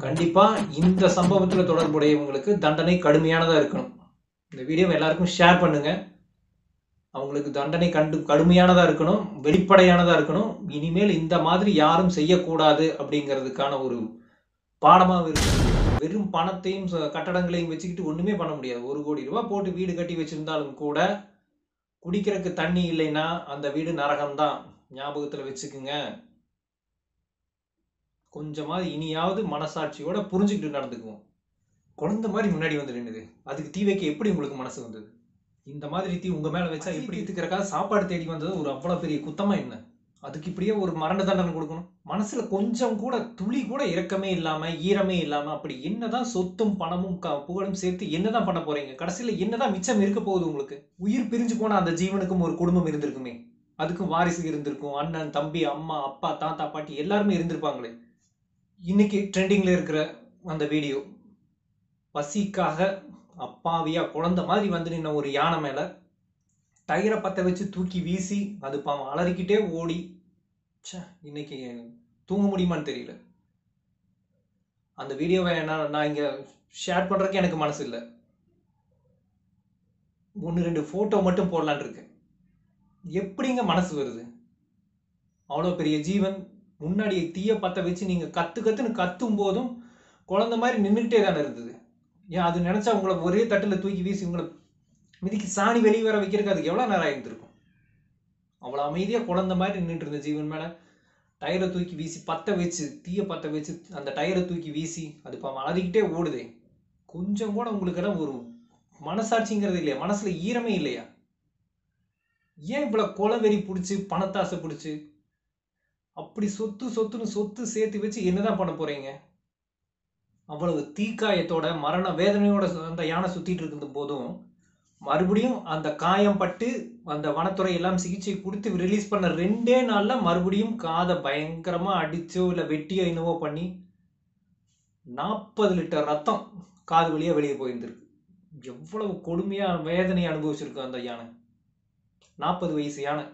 கண்டிப்பா இந்த சம்பவத்துல தொடர்புடையவங்களுக்கு தண்டனை கடுமையானதா இருக்கணும் இந்த வீடியோவை எல்லாருக்கும் ஷேர் பண்ணுங்க அவங்களுக்கு தண்டனை கண்டு கடுமையானதா இருக்கணும் வெளிப்படையானதா இருக்கணும் இனிமேல் இந்த மாதிரி யாரும் செய்யக்கூடாது அப்படிங்கிறதுக்கான ஒரு பாடமா இருக்கு வெறும் பணத்தையும் ச- கட்டடங்களையும் வச்சுக்கிட்டு ஒண்ணுமே பண்ண முடியாது ஒரு கோடி ரூபாய் போட்டு வீடு கட்டி வச்சிருந்தாலும் கூட குடிக்கிறதுக்கு தண்ணி இல்லைன்னா அந்த வீடு நரகம்தான் ஞாபகத்துல வச்சுக்குங்க கொஞ்சமாவது இனியாவது மனசாட்சியோட புரிஞ்சுக்கிட்டு நடந்துக்குவோம் குழந்தை மாதிரி முன்னாடி வந்து நின்னுது அதுக்கு தீ வைக்க எப்படி உங்களுக்கு மனசு வந்தது இந்த மாதிரி தீ உங்க மேல வச்சா எப்படி இதுக்கிறக்காக சாப்பாடு தேடி வந்தது ஒரு அவ்வளவு பெரிய குத்தமா என்ன அதுக்கு இப்படியே ஒரு மரண தண்டனை கொடுக்கணும் மனசுல கொஞ்சம் கூட துளி கூட இரக்கமே இல்லாம ஈரமே இல்லாம அப்படி என்னதான் சொத்தும் பணமும் க- புகழும் சேர்த்து என்னதான் பண்ண போறீங்க கடைசியில என்னதான் மிச்சம் இருக்க போகுது உங்களுக்கு உயிர் பிரிஞ்சு போன அந்த ஜீவனுக்கும் ஒரு குடும்பம் இருந்திருக்குமே அதுக்கும் வாரிசு இருந்திருக்கும் அண்ணன் தம்பி அம்மா அப்பா தாத்தா பாட்டி எல்லாருமே இருந்திருப்பாங்களே இன்னைக்கு ட்ரெண்டிங்ல இருக்கிற அந்த வீடியோ பசிக்காக அப்பாவியா குழந்தை மாதிரி வந்து நின்ன ஒரு யானை மேல டயரை பத்த வச்சு தூக்கி வீசி அது பாவம் அலறிக்கிட்டே ஓடி ச்சே இன்னைக்கு தூங்க முடியுமான்னு தெரியல அந்த வீடியோவை நான் நான் இங்க ஷேர் பண்றதுக்கு எனக்கு மனசு இல்லை ஒன்று ரெண்டு போட்டோ மட்டும் போடலான்னு இருக்கேன் எப்படிங்க மனசு வருது அவ்வளோ பெரிய ஜீவன் முன்னாடி தீய பத்த வச்சு நீங்க கத்து கத்துன்னு கத்தும் போதும் குழந்தை மாதிரி நின்றுக்கிட்டே தானே இருந்தது ஏன் அது நினைச்சா உங்களை ஒரே தட்டுல தூக்கி வீசி உங்களை மிதிக்கு சாணி வெளியே வர வைக்கிறதுக்கு அதுக்கு எவ்வளவு நேரம் ஆயிருந்திருக்கும் அவ்வளவு அமைதியா குழந்தை மாதிரி நின்றுட்டு இருந்த ஜீவன் மேல டயரை தூக்கி வீசி பத்த வச்சு தீய பத்த வச்சு அந்த டயரை தூக்கி வீசி அது இப்போ அலறிக்கிட்டே ஓடுதே கொஞ்சம் கூட உங்களுக்கு எல்லாம் ஒரு மனசாட்சிங்கிறது இல்லையா மனசுல ஈரமே இல்லையா ஏன் இவ்வளவு கொலவெறி பிடிச்சி பணத்தாசை பிடிச்சி அப்படி சொத்து சொத்துன்னு சொத்து சேர்த்து வச்சு என்னதான் பண்ண போறீங்க அவ்வளவு தீக்காயத்தோட மரண வேதனையோட அந்த யானை சுத்திட்டு இருந்த போதும் மறுபடியும் அந்த காயம் பட்டு அந்த வனத்துறை எல்லாம் சிகிச்சை கொடுத்து ரிலீஸ் பண்ண ரெண்டே நாள்ல மறுபடியும் காதை பயங்கரமா அடிச்சோ இல்ல வெட்டியோ என்னவோ பண்ணி நாற்பது லிட்டர் ரத்தம் காது வழியா வெளியே போயிருந்திருக்கு எவ்வளவு கொடுமையா வேதனையை அனுபவிச்சிருக்கு அந்த யானை நாற்பது வயசு யானை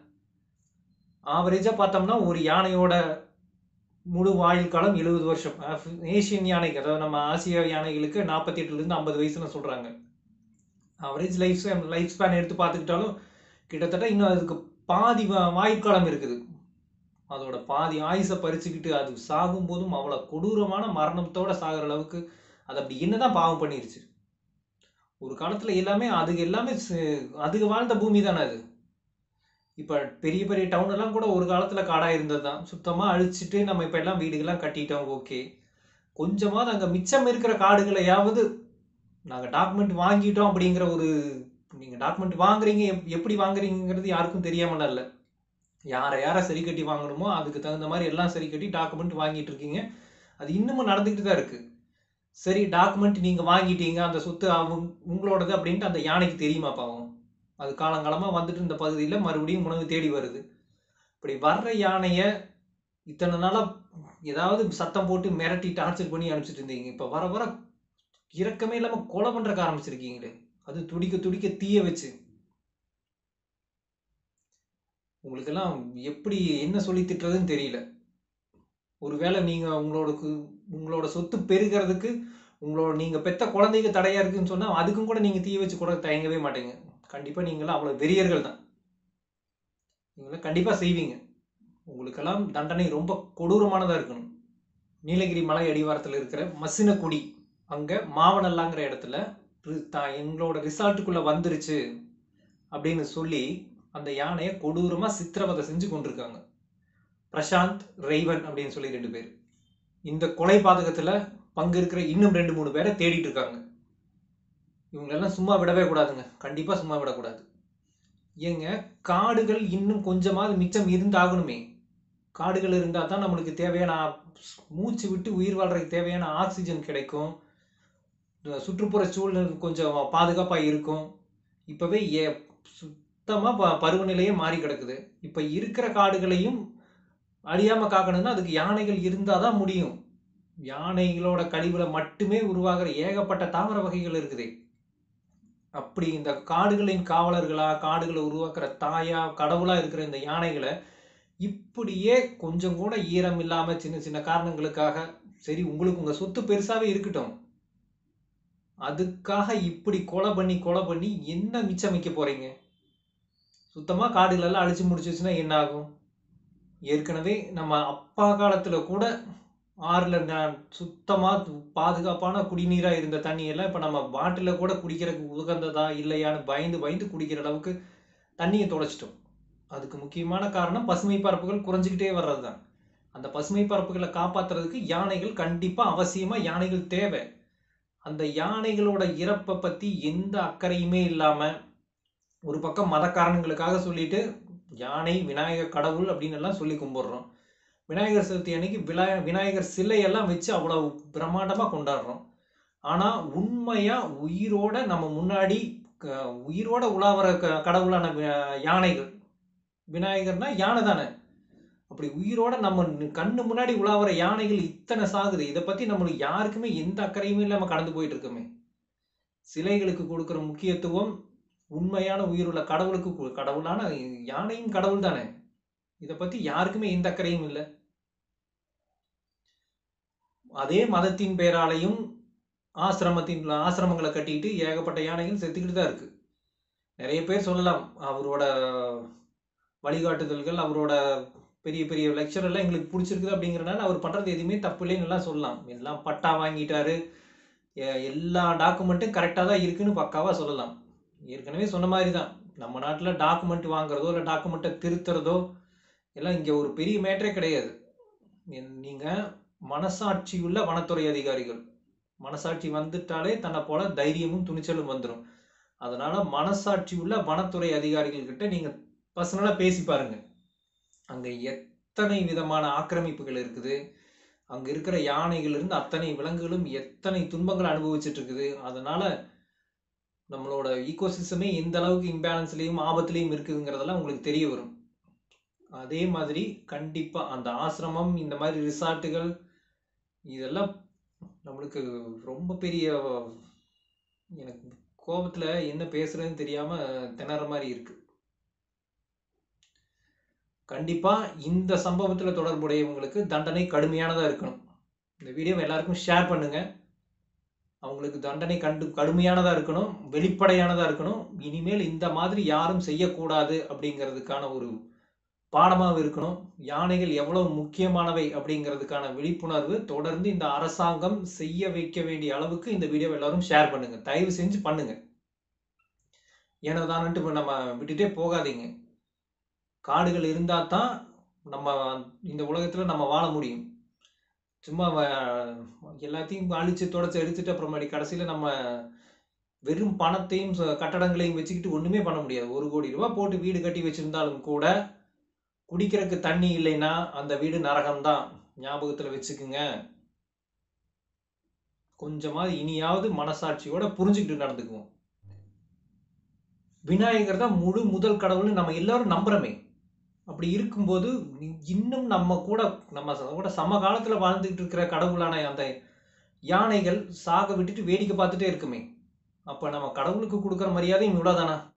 ஆவரேஜா பார்த்தோம்னா ஒரு யானையோட முழு ஆயுள் காலம் எழுபது வருஷம் ஆஃப்- ஏசியன் யானைக்கு அதாவது நம்ம ஆசிய யானைகளுக்கு நாற்பத்தி எட்டுல இருந்து ஐம்பது வயசுன்னு சொல்றாங்க அவரேஜ் லைஃப் லைஃப் ஸ்பேன் எடுத்து பார்த்துக்கிட்டாலும் கிட்டத்தட்ட இன்னும் அதுக்கு பாதி வா- ஆயுட்காலம் இருக்குது அதோட பாதி ஆயுசை பறிச்சுக்கிட்டு அது சாகும் போதும் அவ்வளவு கொடூரமான மரணத்தோட சாகிற அளவுக்கு அது அப்படி என்னதான் பாவம் பண்ணிருச்சு ஒரு காலத்துல எல்லாமே அதுக்கு எல்லாமே ச- அதுக்கு வாழ்ந்த பூமி தானே அது இப்ப பெரிய பெரிய டவுன் எல்லாம் கூட ஒரு காலத்துல காடா இருந்தது தான் சுத்தமா அழிச்சிட்டு நம்ம இப்ப எல்லாம் வீடுகள்லாம் கட்டிட்டோம் ஓகே கொஞ்சமாவது அங்க மிச்சம் இருக்கிற காடுகளையாவது நாங்க டாக்குமெண்ட் வாங்கிட்டோம் அப்படிங்கிற ஒரு நீங்க டாக்குமெண்ட் வாங்குறீங்க எப்- எப்படி வாங்குறீங்கிறது யாருக்கும் தெரியாமல இல்ல யாரை யாரை சரி கட்டி வாங்கணுமோ அதுக்கு தகுந்த மாதிரி எல்லாம் சரி கட்டி டாக்குமெண்ட் வாங்கிட்டு இருக்கீங்க அது இன்னமும் நடந்துக்கிட்டு தான் இருக்கு சரி டாக்குமெண்ட் நீங்க வாங்கிட்டீங்க அந்த சொத்து அவங்க உங்களோடது அப்படின்ட்டு அந்த யானைக்கு தெரியுமா பாவம் அது காலங்காலமா வந்துட்டு இந்த பகுதியில மறுபடியும் உணவு தேடி வருது இப்படி வர்ற யானைய இத்தனை நாளா ஏதாவது சத்தம் போட்டு மிரட்டி டார்ச்சர் பண்ணி அனுப்பிச்சிட்டு இருந்தீங்க இப்ப வர வர இரக்கமே இல்லாம கொலை பண்றக்க ஆரம்பிச்சிருக்கீங்களே அது துடிக்க துடிக்க தீய வச்சு உங்களுக்கெல்லாம் எப்படி என்ன சொல்லி திட்டுறதுன்னு தெரியல ஒருவேளை நீங்க உங்களோட கு- உங்களோட சொத்து பெருகிறதுக்கு உங்களோட நீங்க பெத்த குழந்தைக்கு தடையா இருக்குன்னு சொன்னா அதுக்கும் கூட நீங்க தீய வச்சு கூட தயங்கவே மாட்டீங்க கண்டிப்பா நீங்களாம் அவ்வளவு வெறியர்கள் தான் நீங்களாம் கண்டிப்பா செய்வீங்க உங்களுக்கெல்லாம் தண்டனை ரொம்ப கொடூரமானதா இருக்கணும் நீலகிரி மலை அடிவாரத்துல இருக்கிற மசினக்குடி அங்க மாவனல்லாங்கிற இடத்துல ரி- தான் எங்களோட ரிசார்ட்டுக்குள்ள வந்துருச்சு அப்படின்னு சொல்லி அந்த யானையை கொடூரமா சித்திரவதை செஞ்சு கொண்டிருக்காங்க பிரசாந்த் ரெய்வன் அப்படின்னு சொல்லி ரெண்டு பேர் இந்த கொலை பாதகத்துல பங்கு இருக்கிற இன்னும் ரெண்டு மூணு பேரை தேடிட்டு இருக்காங்க இவங்களெல்லாம் சும்மா விடவே கூடாதுங்க கண்டிப்பா சும்மா விடக்கூடாது ஏங்க காடுகள் இன்னும் கொஞ்சமாவது மிச்சம் இருந்தாகணுமே காடுகள் இருந்தா தான் நம்மளுக்கு தேவையான ஆ- மூச்சு விட்டு உயிர் வாழ்றதுக்கு தேவையான ஆக்சிஜன் கிடைக்கும் இந்த சுற்றுப்புற சூழல் கொஞ்சம் பாதுகாப்பா இருக்கும் இப்பவே ஏ சுத்தமா ப- பருவநிலையே மாறி கிடக்குது இப்ப இருக்கிற காடுகளையும் அழியாம காக்கணும்னா அதுக்கு யானைகள் இருந்தாதான் முடியும் யானைகளோட கழிவுல மட்டுமே உருவாகிற ஏகப்பட்ட தாவர வகைகள் இருக்குதே அப்படி இந்த காடுகளின் காவலர்களா காடுகளை உருவாக்குற தாயா கடவுளா இருக்கிற இந்த யானைகளை இப்படியே கொஞ்சம் கூட ஈரம் இல்லாம சின்ன சின்ன காரணங்களுக்காக சரி உங்களுக்கு உங்க சொத்து பெருசாவே இருக்கட்டும் அதுக்காக இப்படி கொலை பண்ணி கொலை பண்ணி என்ன மிச்சம் வைக்க போறீங்க சுத்தமா காடுகள் எல்லாம் அழிச்சு முடிச்சிச்சுன்னா என்ன ஆகும் ஏற்கனவே நம்ம அப்பா காலத்துல கூட ஆறுல ந- சுத்தமா பாதுகாப்பான குடிநீரா இருந்த தண்ணி எல்லாம் இப்ப நம்ம பாட்டில கூட குடிக்கிறதுக்கு உகந்ததா இல்லையான்னு பயந்து பயந்து குடிக்கிற அளவுக்கு தண்ணியை தொலைச்சிட்டோம் அதுக்கு முக்கியமான காரணம் பசுமை பரப்புகள் குறைஞ்சிக்கிட்டே வர்றதுதான் அந்த பசுமை பரப்புகளை காப்பாத்துறதுக்கு யானைகள் கண்டிப்பா அவசியமா யானைகள் தேவை அந்த யானைகளோட இறப்பை பத்தி எந்த அக்கறையுமே இல்லாம ஒரு பக்கம் மத காரணங்களுக்காக சொல்லிட்டு யானை விநாயகர் கடவுள் அப்படின்னு எல்லாம் சொல்லி கும்பிடுறோம் விநாயகர் சதுர்த்தி அன்னைக்கு விநாய விநாயகர் சிலையெல்லாம் வச்சு அவ்வளவு பிரம்மாண்டமா கொண்டாடுறோம் ஆனா உண்மையா உயிரோட நம்ம முன்னாடி க- உயிரோட உலாவர க- கடவுளான வி- யானைகள் விநாயகர்னா யானை தானே அப்படி உயிரோட நம்ம ந- கண்ணு முன்னாடி உலாவர யானைகள் இத்தனை சாகுது இதை பத்தி நம்மளுக்கு யாருக்குமே எந்த அக்கறையுமே இல்லாம கடந்து போயிட்டு இருக்கோமே சிலைகளுக்கு கொடுக்கிற முக்கியத்துவம் உண்மையான உயிருள்ள கடவுளுக்கு கு- கடவுளான யானையும் கடவுள் தானே இதை பத்தி யாருக்குமே எந்த அக்கறையும் இல்லை அதே மதத்தின் பேராலையும் ஆசிரமத்தின் ஆசிரமங்களை கட்டிட்டு ஏகப்பட்ட யானைகள் செத்துக்கிட்டு தான் இருக்கு நிறைய பேர் சொல்லலாம் அவரோட வழிகாட்டுதல்கள் அவரோட பெரிய பெரிய லெக்சர் எல்லாம் எங்களுக்கு பிடிச்சிருக்குது அப்படிங்கறனால அவர் பண்றது எதுவுமே தப்பு இல்லைன்னு எல்லாம் சொல்லலாம் எல்லாம் பட்டா வாங்கிட்டாரு எ- எல்லா டாக்குமெண்ட்டும் கரெக்டாக தான் இருக்குன்னு பக்காவா சொல்லலாம் ஏற்கனவே சொன்ன மாதிரி தான் நம்ம நாட்டில் டாக்குமெண்ட் வாங்குறதோ இல்லை டாக்குமெண்ட்டை திருத்துறதோ எல்லாம் இங்கே ஒரு பெரிய மேட்டரே கிடையாது நீ- நீங்க மனசாட்சி உள்ள வனத்துறை அதிகாரிகள் மனசாட்சி வந்துட்டாலே தன்னை போல தைரியமும் துணிச்சலும் வந்துடும் அதனால மனசாட்சி உள்ள வனத்துறை அதிகாரிகள் கிட்ட நீங்க பர்சனலா பேசி பாருங்க அங்க எத்தனை விதமான ஆக்கிரமிப்புகள் இருக்குது அங்க இருக்கிற யானைகள் இருந்து அத்தனை விலங்குகளும் எத்தனை துன்பங்களை அனுபவிச்சுட்டு இருக்குது அதனால நம்மளோட ஈகோசிஸ்டமே எந்த அளவுக்கு இம்பேலன்ஸ்லயும் ஆபத்துலயும் இருக்குதுங்கிறதெல்லாம் உங்களுக்கு தெரிய வரும் அதே மாதிரி கண்டிப்பா அந்த ஆசிரமம் இந்த மாதிரி ரிசார்ட்டுகள் இதெல்லாம் நம்மளுக்கு ரொம்ப பெரிய எனக்கு கோபத்துல என்ன பேசுறதுன்னு தெரியாம திணற மாதிரி இருக்கு கண்டிப்பா இந்த சம்பவத்துல தொடர்புடையவங்களுக்கு தண்டனை கடுமையானதா இருக்கணும் இந்த வீடியோவை எல்லாருக்கும் ஷேர் பண்ணுங்க அவங்களுக்கு தண்டனை கண்டு கடுமையானதா இருக்கணும் வெளிப்படையானதா இருக்கணும் இனிமேல் இந்த மாதிரி யாரும் செய்யக்கூடாது அப்படிங்கிறதுக்கான ஒரு பாடமாக இருக்கணும் யானைகள் எவ்வளவு முக்கியமானவை அப்படிங்கிறதுக்கான விழிப்புணர்வு தொடர்ந்து இந்த அரசாங்கம் செய்ய வைக்க வேண்டிய அளவுக்கு இந்த வீடியோவை எல்லாரும் ஷேர் பண்ணுங்க தயவு செஞ்சு பண்ணுங்க ஏனோதான்ட்டு இப்ப நம்ம விட்டுட்டே போகாதீங்க காடுகள் இருந்தா தான் நம்ம இந்த உலகத்துல நம்ம வாழ முடியும் சும்மா வ- எல்லாத்தையும் அழிச்சு தொடச்சு எடுத்துட்டு அப்புறமாடி கடைசியில நம்ம வெறும் பணத்தையும் ச- கட்டடங்களையும் வச்சுக்கிட்டு ஒண்ணுமே பண்ண முடியாது ஒரு கோடி ரூபாய் போட்டு வீடு கட்டி வச்சிருந்தாலும் கூட குடிக்கிறதுக்கு தண்ணி இல்லைன்னா அந்த வீடு நரகம்தான் ஞாபகத்துல வச்சுக்குங்க கொஞ்சமாவது இனியாவது மனசாட்சியோட புரிஞ்சுக்கிட்டு நடந்துக்குவோம் விநாயகர் தான் முழு முதல் கடவுள்னு நம்ம எல்லாரும் நம்புறோமே அப்படி இருக்கும்போது இன்னும் நம்ம கூட நம்ம ச- கூட சம காலத்துல வாழ்ந்துகிட்டு இருக்கிற கடவுளான அந்த யானைகள் சாக விட்டுட்டு வேடிக்கை பார்த்துட்டே இருக்குமே அப்ப நம்ம கடவுளுக்கு கொடுக்குற மரியாதையும் இவ்வளவுதானா